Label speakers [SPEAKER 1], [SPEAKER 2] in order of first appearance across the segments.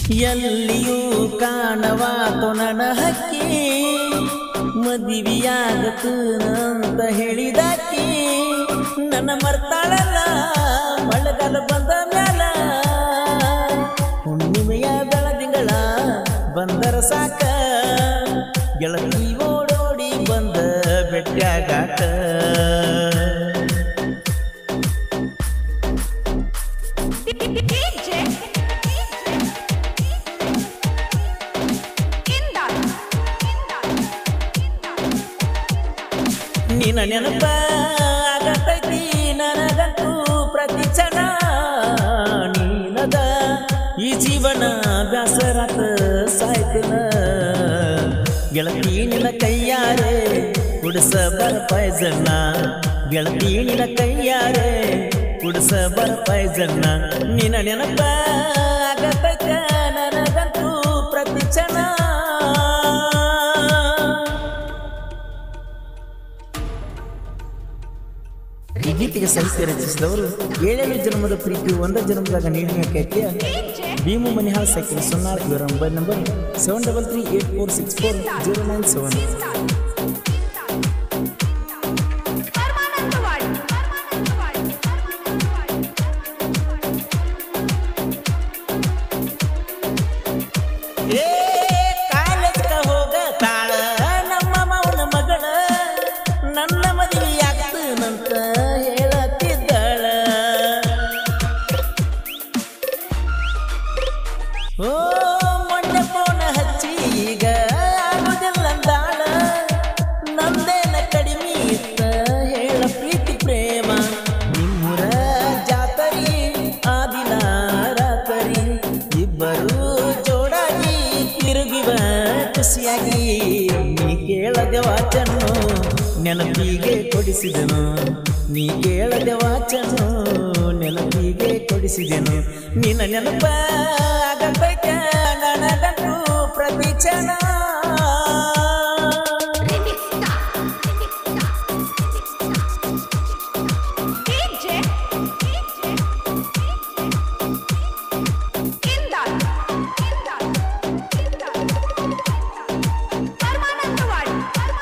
[SPEAKER 1] ಎಲ್ಲಿಯೂ ಕಾಣವಾತು ನನ್ನ ಹಕ್ಕಿ ಮದುವೆಯಾಗತು ಅಂತ ಹೇಳಿದಾಕಿ ನನ್ನ ಮರ್ತಾಳಲ್ಲ ಮಳೆಗಾಲ ಬಂದ ಮ್ಯಾಲ ಹುಣ್ಣಿಮೆಯ ಬೆಳದಿಂಗಳ ಬಂದರ ಸಾಕ ಗೆಳತಿ ಓಡೋಡಿ ಬಂದ ಬೆಟ್ಟಾಗಾಟ
[SPEAKER 2] DJ Indal
[SPEAKER 1] ನಿನ್ನ ನೆನಪ ಆಗತೈತಿ ನನಗಂತೂ ಪ್ರತಿ ಕ್ಷಣ ನೀನದ ಈ ಜೀವನ ಬ್ಯಾಸರಾತ ಸಾಯ್ತಿನ ಗೆಳತಿ ನಿನ್ನ ಕೈಯಾರೆ ಕುಡಿಸ ಬರ ಪಾಯ್ಜನ್ನ ಗೆಳತಿ ನಿನ್ನ ಕೈಯಾರೆ ಕುಡಿಸ ಬರ ಪಾಯ್ಜನ್ನ ನಿನ್ನ ನೆನಪ ಆಗತೈತ ನನಗಂತೂ ಪ್ರತಿ ಕ್ಷಣ ಈ ಗೀತೆಗೆ ಸಾಹಿತ್ಯ ರಚಿಸಿದವರು ಏಳೇಳು ಜನ್ಮದ ಪ್ರೀತಿ ಒಂದ ಜನ್ಮದಾಗ ನೀಡಿನ ಕೈತ್ಯ ಭೀಮು ಮನಿಹಾಳ್ ಸೈಕಲ್ ಸೊನ್ನಾಳ್ ಇವರ mobile number seven double three eight four six four zero nine seven
[SPEAKER 2] Paramanandawadi
[SPEAKER 1] ಏ ಕಾಲೇಜ್ಗ ಹೋಗ ತಾಳ ನಮ್ಮ ಮೌನ ಮಗಳ ನನ್ನ ಮದುವೆಯಾಗ್ತನಂತ ಹೇಳತ್ತಿದ್ದಾಳ ಓ ಮೊನ್ನೆ ಫೋನ ಹಚ್ಚಿ ಈಗ ಆಗುದಿಲ್ಲಂದಾಳ ನಂದೇನ ಕಡಿಮೆ ಇತ್ತ ಹೇಳ ಪ್ರೀತಿ ಪ್ರೇಮ ನಿಮ್ಮೂರ ಜಾತರಿ ಆದಿನ ರಾತರಿ ಇಬ್ಬರು ಜೋಡಾಗಿ ತಿರುಗಿವ ಖುಷಿಯಾಗಿ ನೀ ಕೇಳದೆ ವಾಚನ್ನು ನೆನಪಿಗೆ ಕೊಡಿಸಿದನು ನೀ ಕೇಳದೆ ವಾಚನ್ನು ನೆನಪಿಗೆ ಕೊಡಿಸಿದೆನು ನಿನ್ನ ನೆನಪ ಆಗಬೇಕ ನನಗಂತೂ ಪ್ರತಿ ಕ್ಷಣ
[SPEAKER 2] DJ Indal ಪರಮಾನಂದವಾಡಿ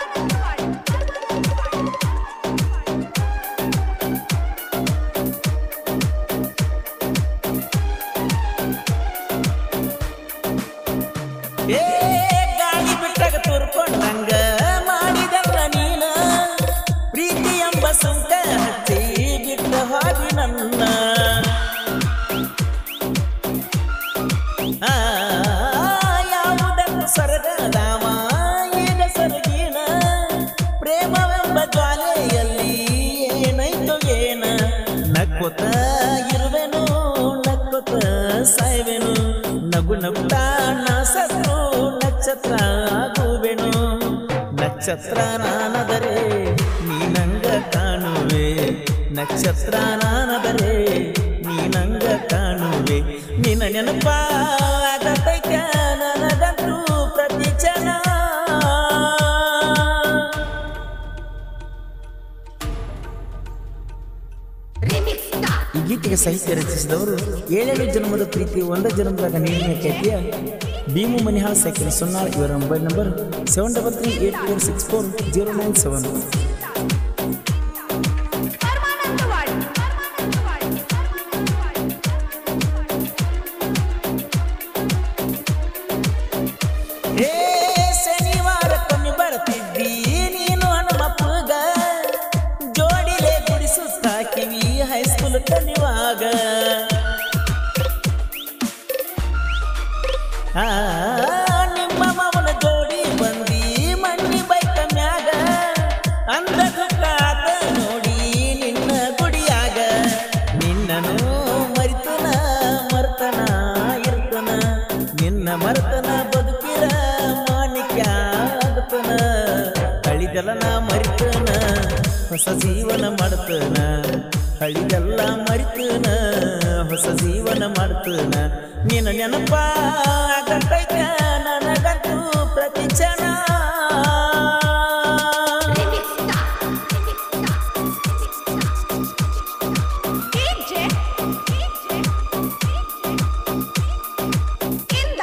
[SPEAKER 1] ಏ ಗಾಳಿ ಬಿಟ್ಟಾಗ ತುರ್ಕೊಂಡಂಗ ಮಾಡಿದಲ್ಲ ನೀನ ಪ್ರೀತಿ ಎಂಬ ಸುಂಕ ಹಚ್ಚಿ ಬಿಟ್ಟ ಹೋಗಿ ನನ್ನ ಆ, ಯಾವುದನ್ನು ಸರಗದಾವ ಈಗ ಸರಗಿನ ಪ್ರೇಮವೆಂಬ ಜ್ವಾಲೆಯಲ್ಲಿ ಏನೈತು ಏನ ನಕ್ಕೊತ ಇರುವೆನು ನಕ್ಕೊತ ಸಾಯ್ವೆನು ನಗು ನಗುತ್ತಾ ನಾ ಸತ್ರು ನಕ್ಷತ್ರ ಆಗುವೆನು ನಕ್ಷತ್ರ ನಾನದರೆ ನೀನಂಗ ಕಾಣುವೆ ನಕ್ಷತ್ರ ನಾನದರೆ ನೀನಂಗ ಕಾಣುವೆ ನಿನ್ನ ನೆನಪ ಆಗತೈತ ನನಗಂತೂ ಪ್ರತಿ ಕ್ಷಣ ಈ ಗೀತೆಗೆ ಸಾಹಿತ್ಯ ರಚಿಸಿದವರು ಏಳೇಳು ಜನ್ಮದ ಪ್ರೀತಿ ಒಂದ ಜನ್ಮದಾಗ ನೀಡಿನ ಕೈತಿಯ ಭೀಮು ಮನಿಹಾಳ್ ಸೈಕಲ್ ಸೊನ್ನಾಳ್ ಇವರ mobile number seven double three eight four six four zero nine seven
[SPEAKER 2] Paramanandawadi
[SPEAKER 1] ಏ ಶನಿವಾರ ಕೊಮ್ಮೆ ಬರ್ತಿದ್ದಿ ನೀನು ಹನುಮಪ್ಪಗ ಜೋಡಿಲೆ ಗುಡಿಸುತ್ತಾಕಿವಿ ಹೈಸ್ಕೂಲ್ ಕಲಿಯುವಾಗ ಆ, ನಿಮ್ಮ ಮವನ ಜೋಡಿ ಬಂದಿ ಮಣ್ಣಿ ಬೈಕ ಮ್ಯಾಗ ಅಂದ ದುಃಖಾತ ನೋಡಿ ನಿನ್ನ ಗುಡಿಯಾಗ ನಿನ್ನನು ಮರಿತನ ಮರ್ತನ ಇರ್ತನ ನಿನ್ನ ಮರ್ತನ ಬದುಕಿರ ಮಾಣಿಕ್ಯ ಆಗತನ ಹಳಿದೆಲ್ಲ ನಾ ಮರಿತನ ಹೊಸ ಜೀವನ ಮಾಡ್ತನ ಹಳಿದೆಲ್ಲ ಮರಿತನ ಹೊಸ ಜೀವನ ಮಾಡ್ತನ ನಿನ್ನ ನೆನಪ ಆಗತೈತ ನನಗಂತೂ ಪ್ರತಿ ಕ್ಷಣ
[SPEAKER 2] DJ Indal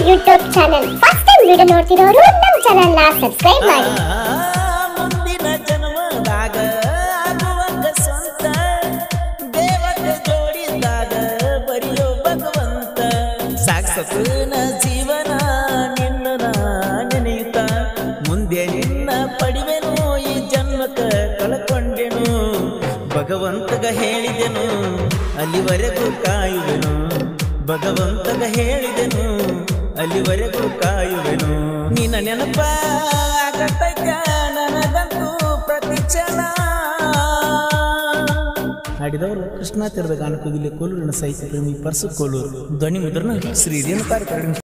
[SPEAKER 3] YouTube channel first time video ನೋಡ್ತಿರೋರು ನಮ್ಮ ಚಾನೆಲ್ ನ ಸಬ್ಸ್ಕ್ರೈಬ್ ಮಾಡಿ
[SPEAKER 1] ಮುಂದಿನ ಜನ್ಮದಾಗ ಆಗುವಂಗ ಸ್ವಂತ ದೇವತೆ ಜೋಡಿದಾಗ ಬರೆಯೋ ಭಗವಂತ ಸಾಕ್ಷನ ಜೀವನ ನಿನ್ನ ನಾ ನೆನೆಯುತ್ತ ಮುಂದೆ ನಿನ್ನ ಪಡಿವೆನು ಈ ಜನ್ಮಕ್ಕ ಕಳ್ಕೊಂಡೆನು ಭಗವಂತಗ ಹೇಳಿದೆನು ಅಲ್ಲಿವರೆಗೂ ಕಾಯುವೆನು ಭಗವಂತಗ ಹೇಳಿದೆನು ಅಲ್ಲಿವರೆಗೂ ಕಾಯುವೆನು ನಿನ್ನ ನೆನಪ ಆಗತೈತ ನನಗಂತೂ ಪ್ರತಿ ಕ್ಷಣ ಹಾಡಿದವರು ಕೃಷ್ಣ ತೀರದ ಗಾನಕೋಗಿಲೆ ಕೋಲೂರಿನ ಸಾಹಿತ್ಯ ಪ್ರೇಮಿ ಪರಸು ಕೋಲೂರು ಧ್ವನಿ ಮುದ್ರಣ ಶ್ರೀ ರೇಣುಕಾರ್ಯ